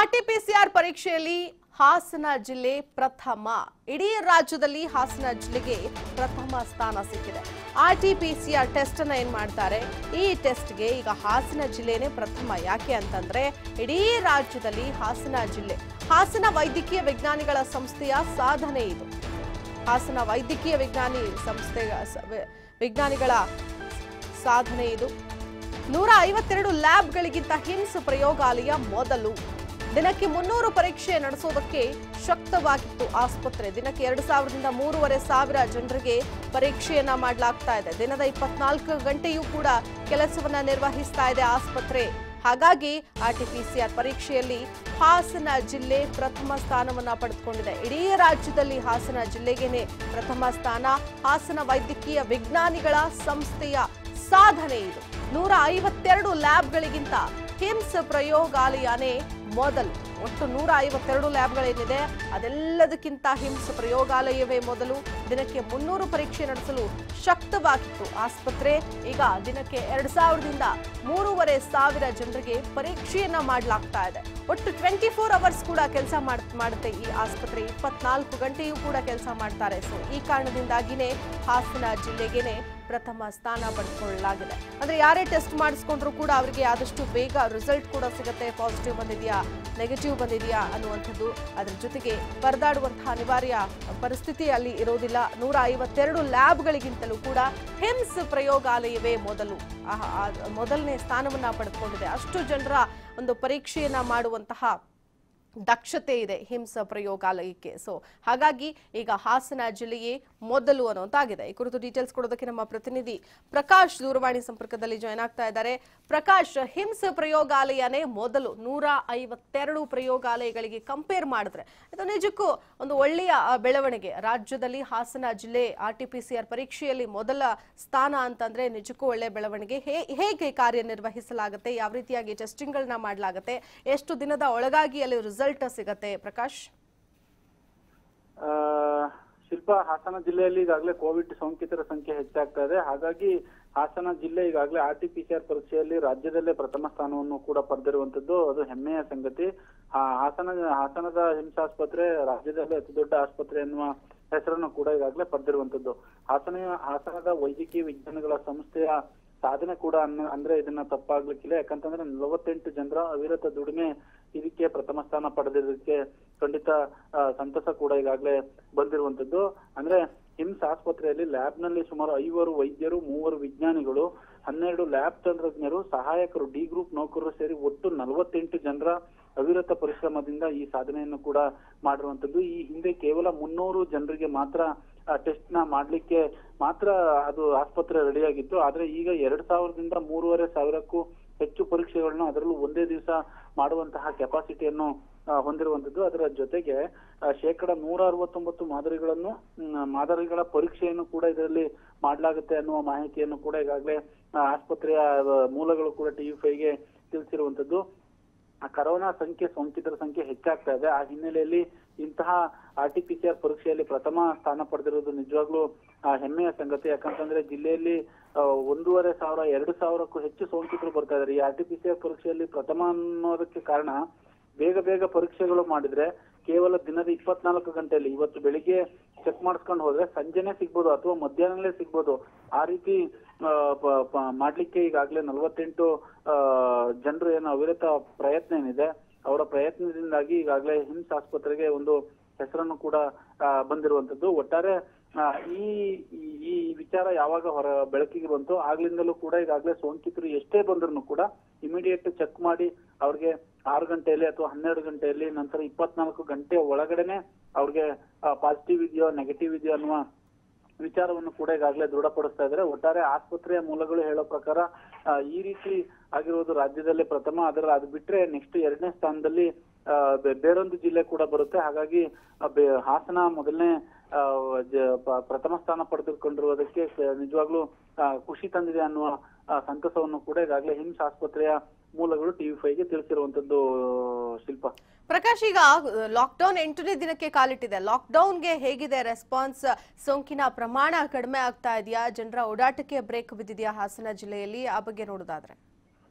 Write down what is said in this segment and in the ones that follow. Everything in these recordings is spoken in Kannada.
ಆರ್ಟಿಪಿಸಿಆರ್ ಪರೀಕ್ಷೆಯಲ್ಲಿ ಹಾಸನ ಜಿಲ್ಲೆ ಪ್ರಥಮ ಇಡೀ ರಾಜ್ಯದಲ್ಲಿ ಹಾಸನ ಜಿಲ್ಲೆಗೆ ಪ್ರಥಮ ಸ್ಥಾನ ಸಿಕ್ಕಿದೆ ಆರ್ಟಿಪಿಸಿಆರ್ ಟೆಸ್ಟ್ ಅನ್ನ ಏನ್ ಮಾಡ್ತಾರೆ ಈ ಟೆಸ್ಟ್ಗೆ ಈಗ ಹಾಸನ ಜಿಲ್ಲೆನೇ ಪ್ರಥಮ ಯಾಕೆ ಅಂತಂದ್ರೆ ಇಡೀ ರಾಜ್ಯದಲ್ಲಿ ಹಾಸನ ಜಿಲ್ಲೆ ಹಾಸನ ವೈದ್ಯಕೀಯ ವಿಜ್ಞಾನಿಗಳ ಸಂಸ್ಥೆಯ ಸಾಧನೆ ಇದು ಹಾಸನ ವೈದ್ಯಕೀಯ ವಿಜ್ಞಾನಿ ಸಂಸ್ಥೆ ಸ- ವಿ- ವಿಜ್ಞಾನಿಗಳ ಸಾಧನೆ ಇದು ನೂರ ಐವತ್ತೆರಡು ಲ್ಯಾಬ್ಗಳಿಗಿಂತ ಹಿಮ್ಸ್ ಪ್ರಯೋಗಾಲಯ ಮೊದಲು ದಿನಕ್ಕೆ ಮುನ್ನೂರು ಪರೀಕ್ಷೆ ನಡೆಸೋದಕ್ಕೆ ಶಕ್ತವಾಗಿತ್ತು ಆಸ್ಪತ್ರೆ ದಿನಕ್ಕೆ ಎರಡು ಸಾವಿರದಿಂದ ಮೂರುವರೆ ಸಾವಿರ ಜನರಿಗೆ ಪರೀಕ್ಷೆಯನ್ನ ಮಾಡಲಾಗ್ತಾ ಇದೆ ದಿನದ ಇಪ್ಪತ್ನಾಲ್ಕು ಗಂಟೆಯೂ ಕೂಡ ಕೆಲಸವನ್ನ ನಿರ್ವಹಿಸ್ತಾ ಇದೆ ಆಸ್ಪತ್ರೆ ಹಾಗಾಗಿ ಆರ್ಟಿಪಿಸಿಆರ್ ಪರೀಕ್ಷೆಯಲ್ಲಿ ಹಾಸನ ಜಿಲ್ಲೆ ಪ್ರಥಮ ಸ್ಥಾನವನ್ನ ಪಡೆದುಕೊಂಡಿದೆ ಇಡೀ ರಾಜ್ಯದಲ್ಲಿ ಹಾಸನ ಜಿಲ್ಲೆಗೇನೆ ಪ್ರಥಮ ಸ್ಥಾನ ಹಾಸನ ವೈದ್ಯಕೀಯ ವಿಜ್ಞಾನಿಗಳ ಸಂಸ್ಥೆಯ ಸಾಧನೆ ಇದು ನೂರ ಐವತ್ತೆರಡು ಲ್ಯಾಬ್ಗಳಿಗಿಂತ ಹಿಮ್ಸ್ ಪ್ರಯೋಗಾಲಯನೇ ಮೊದಲು ಒಟ್ಟು ನೂರ ಐವತ್ತೆರಡು ಲ್ಯಾಬ್ಗಳೇನಿದೆ ಅದೆಲ್ಲದಕ್ಕಿಂತ ಹಿಮ್ಸ್ ಪ್ರಯೋಗಾಲಯವೇ ಮೊದಲು ದಿನಕ್ಕೆ ಮುನ್ನೂರು ಪರೀಕ್ಷೆ ನಡೆಸಲು ಶಕ್ತವಾಗಿತ್ತು ಆಸ್ಪತ್ರೆ ಈಗ ದಿನಕ್ಕೆ ಎರಡ್ ಸಾವಿರದಿಂದ ಮೂರುವರೆ ಸಾವಿರ ಜನರಿಗೆ ಪರೀಕ್ಷೆಯನ್ನ ಮಾಡಲಾಗ್ತಾ ಇದೆ ಒಟ್ಟು ಟ್ವೆಂಟಿ ಫೋರ್ ಅವರ್ಸ್ ಕೂಡ ಕೆಲಸ ಮಾಡುತ್ತೆ ಈ ಆಸ್ಪತ್ರೆ ಇಪ್ಪತ್ನಾಲ್ಕು ಗಂಟೆಯೂ ಕೂಡ ಕೆಲಸ ಮಾಡ್ತಾರೆ ಸೊ ಈ ಕಾರಣದಿಂದಾಗಿನೇ ಹಾಸನ ಜಿಲ್ಲೆಗೇನೆ ಪ್ರಥಮ ಸ್ಥಾನ ಪಡೆದುಕೊಳ್ಳಲಾಗಿದೆ ಅಂದ್ರೆ ಯಾರೇ ಟೆಸ್ಟ್ ಮಾಡಿಸ್ಕೊಂಡ್ರು ಕೂಡ ಅವರಿಗೆ ಆದಷ್ಟು ಬೇಗ ರಿಸಲ್ಟ್ ಕೂಡ ಸಿಗುತ್ತೆ ಪಾಸಿಟಿವ್ ಬಂದಿದೆಯಾ ನೆಗೆಟಿವ್ ಬಂದಿದೆಯಾ ಅನ್ನುವಂಥದ್ದು ಅದ್ರ ಜೊತೆಗೆ ಪರದಾಡುವಂತಹ ಅನಿವಾರ್ಯ ಪರಿಸ್ಥಿತಿ ಅಲ್ಲಿ ಇರೋದಿಲ್ಲ ನೂರ ಐವತ್ತೆರಡು ಲ್ಯಾಬ್ಗಳಿಗಿಂತಲೂ ಕೂಡ ಹಿಮ್ಸ್ ಪ್ರಯೋಗಾಲಯವೇ ಮೊದಲು ಆ- ಆ- ಮೊದಲನೇ ಸ್ಥಾನವನ್ನ ಪಡೆದುಕೊಂಡಿದೆ ಅಷ್ಟು ಜನರ ಒಂದು ಪರೀಕ್ಷೆಯನ್ನ ಮಾಡುವಂತಹ ದಕ್ಷತೆ ಇದೆ ಹಿಮ್ಸ ಪ್ರಯೋಗಾಲಯಕ್ಕೆ ಸೊ ಹಾಗಾಗಿ ಈಗ ಹಾಸನ ಜಿಲ್ಲೆಯೇ ಮೊದಲು ಅನ್ನೋಂತಾಗಿದೆ ಈ ಕುರಿತು ಡೀಟೇಲ್ಸ್ ಕೊಡೋದಕ್ಕೆ ನಮ್ಮ ಪ್ರತಿನಿಧಿ ಪ್ರಕಾಶ್ ದೂರವಾಣಿ ಸಂಪರ್ಕದಲ್ಲಿ ಜಾಯ್ನ್ ಆಗ್ತಾ ಇದ್ದಾರೆ ಪ್ರಕಾಶ್ ಹಿಮ್ಸ್ ಪ್ರಯೋಗಾಲಯನೇ ಮೊದಲು ನೂರ ಐವತ್ತೆರಡು ಪ್ರಯೋಗಾಲಯಗಳಿಗೆ ಕಂಪೇರ್ ಮಾಡಿದ್ರೆ ಇದು ನಿಜಕ್ಕೂ ಒಂದು ಒಳ್ಳೆಯ ಆ, ಬೆಳವಣಿಗೆ ರಾಜ್ಯದಲ್ಲಿ ಹಾಸನ ಜಿಲ್ಲೆ R T P C R ಪರೀಕ್ಷೆಯಲ್ಲಿ ಮೊದಲ ಸ್ಥಾನ ಅಂತಂದ್ರೆ ನಿಜಕ್ಕೂ ಒಳ್ಳೆಯ ಬೆಳವಣಿಗೆ ಹೇ- ಹೇಗೆ ಕಾರ್ಯನಿರ್ವಹಿಸಲಾಗುತ್ತೆ ಯಾವ ರೀತಿಯಾಗಿ ಟೆಸ್ಟಿಂಗ್ಗಳನ್ನ ಮಾಡಲಾಗುತ್ತೆ ಎಷ್ಟು ದಿನದ ಒಳಗಾಗಿ ಅಲ್ಲಿ ರಿಸಲ್ಟ್ ಸಿಗತ್ತೆ ಪ್ರಕಾಶ್ ಆ, ಶಿಲ್ಪ ಹಾಸನ ಜಿಲ್ಲೆಯಲ್ಲಿ ಈಗಾಗಲೇ ಕೋವಿಡ್ ಸೋಂಕಿತರ ಸಂಖ್ಯೆ ಹೆಚ್ಚಾಗ್ತಾ ಇದೆ ಹಾಗಾಗಿ ಹಾಸನ ಜಿಲ್ಲೆ ಈಗಾಗಲೇ R T P C R ಪರೀಕ್ಷೆಯಲ್ಲಿ ರಾಜ್ಯದಲ್ಲೇ ಪ್ರಥಮ ಸ್ಥಾನವನ್ನು ಕೂಡ ಪಡೆದಿರುವಂತದ್ದು ಅದು ಹೆಮ್ಮೆಯ ಸಂಗತಿ ಹಾ- ಹಾಸನ ಹಾಸನದ ಹಿಮ್ಸ್ ಆಸ್ಪತ್ರೆ ರಾಜ್ಯದಲ್ಲೇ ಅತಿ ದೊಡ್ಡ ಆಸ್ಪತ್ರೆ ಎನ್ನುವ ಹೆಸರನ್ನು ಕೂಡ ಈಗಾಗಲೇ ಪಡೆದಿರುವಂತದ್ದು ಹಾಸನ ಹಾಸನದ ವೈದ್ಯಕೀಯ ವಿಜ್ಞಾನಗಳ ಸಂಸ್ಥೆಯ ಸಾಧನೆ ಕೂಡ ಅನ್ನ- ಅಂದ್ರೆ ಇದನ್ನ ತಪ್ಪಾಗ್ಲಿಕ್ಕಿಲ್ಲ ಯಾಕಂತಂದ್ರೆ ನಲವತ್ತೆಂಟು ಜನರ ಅವಿರತ ದುಡಿಮೆ ಇದಕ್ಕೆ ಪ್ರಥಮ ಸ್ಥಾನ ಪಡೆದಿರೋದಕ್ಕೆ ಖಂಡಿತ ಆ, ಸಂತಸ ಕೂಡ ಈಗಾಗಲೇ ಬಂದಿರುವಂತದ್ದು ಅಂದ್ರೆ ಹಿಮ್ಸ್ ಆಸ್ಪತ್ರೆಯಲ್ಲಿ ಲ್ಯಾಬ್ ನಲ್ಲಿ ಸುಮಾರು ಐವರು ವೈದ್ಯರು ಮೂವರು ವಿಜ್ಞಾನಿಗಳು ಹನ್ನೆರಡು ಲ್ಯಾಬ್ ತಂತ್ರಜ್ಞರು ಸಹಾಯಕರು ಡಿ ಗ್ರೂಪ್ ನೌಕರರು ಸೇರಿ ಒಟ್ಟು ನಲವತ್ತೆಂಟು ಜನರ ಅವಿರತ ಪರಿಶ್ರಮದಿಂದ ಈ ಸಾಧನೆಯನ್ನು ಕೂಡ ಮಾಡಿರುವಂತದ್ದು ಈ ಹಿಂದೆ ಕೇವಲ ಮುನ್ನೂರು ಜನರಿಗೆ ಮಾತ್ರ ಟೆಸ್ಟ್ ನ ಮಾಡ್ಲಿಕ್ಕೆ ಮಾತ್ರ ಅದು ಆಸ್ಪತ್ರೆ ರೆಡಿಯಾಗಿತ್ತು ಆದ್ರೆ ಈಗ ಎರಡ್ ಸಾವಿರದಿಂದ ಮೂರುವರೆ ಸಾವಿರಕ್ಕೂ ಹೆಚ್ಚು ಪರೀಕ್ಷೆಗಳನ್ನು ಅದರಲ್ಲೂ ಒಂದೇ ದಿವಸ ಮಾಡುವಂತಹ ಕೆಪಾಸಿಟಿಯನ್ನು ಆ, ಹೊಂದಿರುವಂತದ್ದು ಅದರ ಜೊತೆಗೆ ಆ, ಶೇಕಡ ನೂರ ಅರವತ್ತೊಂಬತ್ತು ಮಾದರಿಗಳನ್ನು ಮ್, ಮಾದರಿಗಳ ಪರೀಕ್ಷೆಯನ್ನು ಕೂಡ ಇದರಲ್ಲಿ ಮಾಡಲಾಗುತ್ತೆ ಅನ್ನುವ ಮಾಹಿತಿಯನ್ನು ಕೂಡ ಈಗಾಗಲೇ ಆ, ಆಸ್ಪತ್ರೆಯ ಆ, ಮೂಲಗಳು ಕೂಡ ಟಿವಿ ಫೈವ್ಗೆ ತಿಳಿಸಿರುವಂತದ್ದು ಆ ಕರೋನಾ ಸಂಖ್ಯೆ ಸೋಂಕಿತರ ಸಂಖ್ಯೆ ಹೆಚ್ಚಾಗ್ತಾ ಇದೆ ಆ ಹಿನ್ನೆಲೆಯಲ್ಲಿ ಇಂತಹ R T P C R ಪರೀಕ್ಷೆಯಲ್ಲಿ ಪ್ರಥಮ ಸ್ಥಾನ ಪಡೆದಿರೋದು ನಿಜವಾಗ್ಲೂ ಆ, ಹೆಮ್ಮೆಯ ಸಂಗತಿ ಯಾಕಂತಂದ್ರೆ ಜಿಲ್ಲೆಯಲ್ಲಿ ಆ, ಒಂದೂವರೆ ಸಾವಿರ ಎರಡು ಸಾವಿರಕ್ಕೂ ಹೆಚ್ಚು ಸೋಂಕಿತರು ಬರ್ತಾ ಇದ್ದಾರೆ ಈ R T P C R ಪರೀಕ್ಷೆಯಲ್ಲಿ ಪ್ರಥಮ ಅನ್ನೋದಕ್ಕೆ ಕಾರಣ ಬೇಗ ಬೇಗ ಪರೀಕ್ಷೆಗಳು ಮಾಡಿದ್ರೆ ಕೇವಲ ದಿನದ ಇಪ್ಪತ್ನಾಲ್ಕು ಗಂಟೆಯಲ್ಲಿ ಇವತ್ತು ಬೆಳಿಗ್ಗೆ ಚೆಕ್ ಮಾಡಿಸ್ಕೊಂಡು ಹೋದ್ರೆ ಸಂಜೆನೆ ಸಿಗ್ಬೋದು ಅಥವಾ ಮಧ್ಯಾಹ್ನಲೇ ಸಿಗ್ಬೋದು ಆ ರೀತಿ ಆ, ಪ- ಪ- ಮಾಡ್ಲಿಕ್ಕೆ ಈಗಾಗಲೇ ನಲವತ್ತೆಂಟು ಜನರು ಏನು ಅವಿರತ ಪ್ರಯತ್ನ ಏನಿದೆ ಅವರ ಪ್ರಯತ್ನದಿಂದಾಗಿ ಈಗಾಗಲೇ ಹಿಮ್ಸ್ ಆಸ್ಪತ್ರೆಗೆ ಒಂದು ಹೆಸರನ್ನು ಕೂಡ ಆ, ಬಂದಿರುವಂತದ್ದು ಒಟ್ಟಾರೆ ಆ, ಈ ಈ- ಈ ವಿಚಾರ ಯಾವಾಗ ಹೊರ ಬೆಳಕಿಗೆ ಬಂತು ಆಗ್ಲಿಂದಲೂ ಕೂಡ ಈಗಾಗಲೇ ಸೋಂಕಿತರು ಎಷ್ಟೇ ಬಂದ್ರು ಕೂಡ ಇಮಿಡಿಯೇಟ್ ಚೆಕ್ ಮಾಡಿ ಅವ್ರಿಗೆ ಆರು ಗಂಟೆಯಲ್ಲಿ ಅಥವಾ ಹನ್ನೆರಡು ಗಂಟೆಯಲ್ಲಿ ನಂತರ ಇಪ್ಪತ್ನಾಲ್ಕು ಗಂಟೆ ಒಳಗಡೆನೆ ಅವ್ರಿಗೆ ಪಾಸಿಟಿವ್ ಇದೆಯೋ ನೆಗೆಟಿವ್ ಇದೆಯೋ ಅನ್ನುವ ವಿಚಾರವನ್ನು ಕೂಡ ಈಗಾಗಲೇ ದೃಢಪಡಿಸ್ತಾ ಇದ್ದಾರೆ ಒಟ್ಟಾರೆ ಆಸ್ಪತ್ರೆಯ ಮೂಲಗಳು ಹೇಳೋ ಪ್ರಕಾರ ಆ, ಈ ರೀತಿ ಆಗಿರುವುದು ರಾಜ್ಯದಲ್ಲೇ ಪ್ರಥಮ ಅದರ ಅದು ಬಿಟ್ರೆ ನೆಕ್ಸ್ಟ್ ಎರಡನೇ ಸ್ಥಾನದಲ್ಲಿ ಆ, ಬೆ- ಬೇರೊಂದು ಜಿಲ್ಲೆ ಕೂಡ ಬರುತ್ತೆ ಹಾಗಾಗಿ ಆ, ಬೆ- ಹಾಸನ ಮೊದಲನೇ ಆ, ಜ- ಪ- ಪ್ರಥಮ ಸ್ಥಾನ ಪಡೆದುಕೊಂಡಿರುವುದಕ್ಕೆ ಸ- ನಿಜವಾಗ್ಲೂ ಆ, ಖುಷಿ ತಂದಿದೆ ಅನ್ನುವ ಆ, ಸಂತಸವನ್ನು ಕೂಡ ಈಗಾಗಲೇ ಹಿಮ್ಸ್ ಆಸ್ಪತ್ರೆಯ ಮೂಲಗಳು ಟಿವಿ ಫೈವ್ಗೆ ತಿಳಿಸಿರುವಂತದ್ದು ಶಿಲ್ಪ ಪ್ರಕಾಶ್ ಈಗ ಲಾಕ್ಡೌನ್ ಎಂಟನೇ ದಿನಕ್ಕೆ ಕಾಲಿಟ್ಟಿದೆ ಲಾಕ್ಡೌನ್ಗೆ ಹೇಗಿದೆ ರೆಸ್ಪಾನ್ಸ್ ಸೋಂಕಿನ ಪ್ರಮಾಣ ಕಡಿಮೆ ಆಗ್ತಾ ಇದೆಯಾ ಜನರ ಓಡಾಟಕ್ಕೆ ಬ್ರೇಕ್ ಬಿದ್ದಿದೆಯಾ ಹಾಸನ ಜಿಲ್ಲೆಯಲ್ಲಿ ಆ ಬಗ್ಗೆ ನೋಡೋದಾದ್ರೆ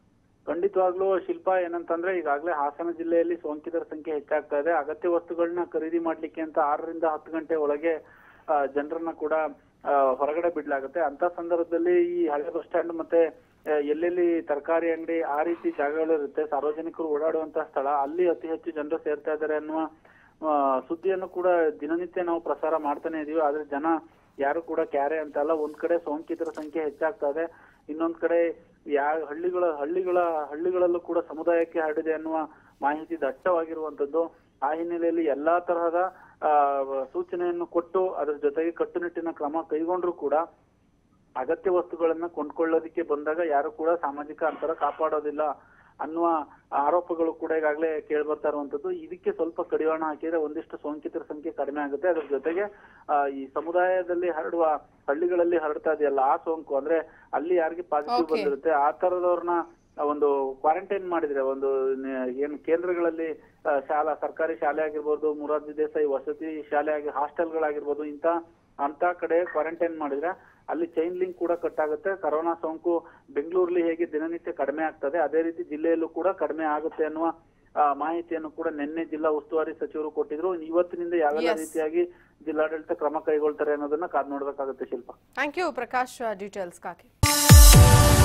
ಖಂಡಿತವಾಗ್ಲೂ ಶಿಲ್ಪ ಏನಂತಂದ್ರೆ ಈಗಾಗಲೇ ಹಾಸನ ಜಿಲ್ಲೆಯಲ್ಲಿ ಸೋಂಕಿತರ ಸಂಖ್ಯೆ ಹೆಚ್ಚಾಗ್ತಾ ಇದೆ ಅಗತ್ಯ ವಸ್ತುಗಳನ್ನ ಖರೀದಿ ಮಾಡ್ಲಿಕ್ಕೆ ಅಂತ ಆರರಿಂದ ಹತ್ತು ಗಂಟೆ ಒಳಗೆ ಆ, ಜನರನ್ನ ಕೂಡ ಆ, ಹೊರಗಡೆ ಬಿಡ್ಲಾಗುತ್ತೆ ಅಂತ ಸಂದರ್ಭದಲ್ಲಿ ಈ ಹಳೆ ಬಸ್ ಸ್ಟ್ಯಾಂಡ್ ಮತ್ತೆ ಆ, ಎಲ್ಲೆಲ್ಲಿ ತರಕಾರಿ ಅಂಗಡಿ ಆ ರೀತಿ ಜಾಗಗಳಿರುತ್ತೆ ಸಾರ್ವಜನಿಕರು ಓಡಾಡುವಂತಹ ಸ್ಥಳ ಅಲ್ಲಿ ಅತಿ ಹೆಚ್ಚು ಜನರು ಸೇರ್ತಾ ಇದ್ದಾರೆ ಅನ್ನುವ ಆ, ಸುದ್ದಿಯನ್ನು ಕೂಡ ದಿನನಿತ್ಯ ನಾವು ಪ್ರಸಾರ ಮಾಡ್ತಾನೆ ಇದೀವಿ ಆದ್ರೆ ಜನ ಯಾರು ಕೂಡ ಕ್ಯಾರೆ ಅಂತ ಅಲ್ಲ ಒಂದ್ ಕಡೆ ಸೋಂಕಿತರ ಸಂಖ್ಯೆ ಹೆಚ್ಚಾಗ್ತಾ ಇದೆ ಇನ್ನೊಂದ್ ಕಡೆ ಯಾ ಹಳ್ಳಿಗಳ ಹಳ್ಳಿಗಳ ಹಳ್ಳಿಗಳಲ್ಲೂ ಕೂಡ ಸಮುದಾಯಕ್ಕೆ ಹರಡಿದೆ ಅನ್ನುವ ಮಾಹಿತಿ ದಟ್ಟವಾಗಿರುವಂತದ್ದು ಆ ಹಿನ್ನೆಲೆಯಲ್ಲಿ ಎಲ್ಲಾ ತರಹದ ಆ, ಸೂಚನೆಯನ್ನು ಕೊಟ್ಟು ಅದರ ಜೊತೆಗೆ ಕಟ್ಟುನಿಟ್ಟಿನ ಕ್ರಮ ಕೈಗೊಂಡ್ರು ಕೂಡ ಅಗತ್ಯ ವಸ್ತುಗಳನ್ನ ಕೊಂಡ್ಕೊಳ್ಳೋದಕ್ಕೆ ಬಂದಾಗ ಯಾರು ಕೂಡ ಸಾಮಾಜಿಕ ಅಂತರ ಕಾಪಾಡೋದಿಲ್ಲ ಅನ್ನುವ ಆರೋಪಗಳು ಕೂಡ ಈಗಾಗಲೇ ಕೇಳಿ ಬರ್ತಾ ಇರುವಂತದ್ದು ಇದಕ್ಕೆ ಸ್ವಲ್ಪ ಕಡಿವಾಣ ಹಾಕಿದ್ರೆ ಒಂದಿಷ್ಟು ಸೋಂಕಿತರ ಸಂಖ್ಯೆ ಕಡಿಮೆ ಆಗುತ್ತೆ ಅದ್ರ ಜೊತೆಗೆ ಆ, ಈ ಸಮುದಾಯದಲ್ಲಿ ಹರಡುವ ಹಳ್ಳಿಗಳಲ್ಲಿ ಹರಡ್ತಾ ಇದೆಯಲ್ಲ ಆ ಸೋಂಕು ಅಂದ್ರೆ ಅಲ್ಲಿ ಯಾರಿಗೆ ಪಾಸಿಟಿವ್ Okay. ಬಂದಿರುತ್ತೆ ಆ ತರದವ್ರನ್ನ ಒಂದು ಕ್ವಾರಂಟೈನ್ ಮಾಡಿದ್ರೆ ಒಂದು ನೆ- ಏನು ಕೇಂದ್ರಗಳಲ್ಲಿ ಆ, ಶಾಲಾ ಸರ್ಕಾರಿ ಶಾಲೆ ಆಗಿರ್ಬೋದು ಮುರಾರ್ಜಿ ದೇಸಾಯಿ ವಸತಿ ಶಾಲೆ ಆಗಿ ಹಾಸ್ಟೆಲ್ಗಳಾಗಿರ್ಬೋದು ಇಂತ ಅಂತ ಕಡೆ ಕ್ವಾರಂಟೈನ್ ಮಾಡಿದ್ರೆ ಅಲ್ಲಿ ಚೈನ್ ಲಿಂಕ್ ಕೂಡ ಕಟ್ ಆಗುತ್ತೆ ಕರೋನಾ ಸೋಂಕು ಬೆಂಗಳೂರಲ್ಲಿ ಹೇಗೆ ದಿನನಿತ್ಯ ಕಡಿಮೆ ಆಗ್ತದೆ ಅದೇ ರೀತಿ ಜಿಲ್ಲೆಯಲ್ಲೂ ಕೂಡ ಕಡಿಮೆ ಆಗುತ್ತೆ ಅನ್ನುವ ಆ, ಮಾಹಿತಿಯನ್ನು ಕೂಡ ನಿನ್ನೆ ಜಿಲ್ಲಾ ಉಸ್ತುವಾರಿ ಸಚಿವರು ಕೊಟ್ಟಿದ್ರು ಇವತ್ತಿನಿಂದ ಯಾವೆಲ್ಲ Yes. ರೀತಿಯಾಗಿ ಜಿಲ್ಲಾಡಳಿತ ಕ್ರಮ ಕೈಗೊಳ್ತಾರೆ ಅನ್ನೋದನ್ನ ಕಾದ್ ನೋಡ್ಬೇಕಾಗುತ್ತೆ ಶಿಲ್ಪ ಥ್ಯಾಂಕ್ ಯು ಪ್ರಕಾಶ್ ಡೀಟೇಲ್ಸ್ಗಾಗಿ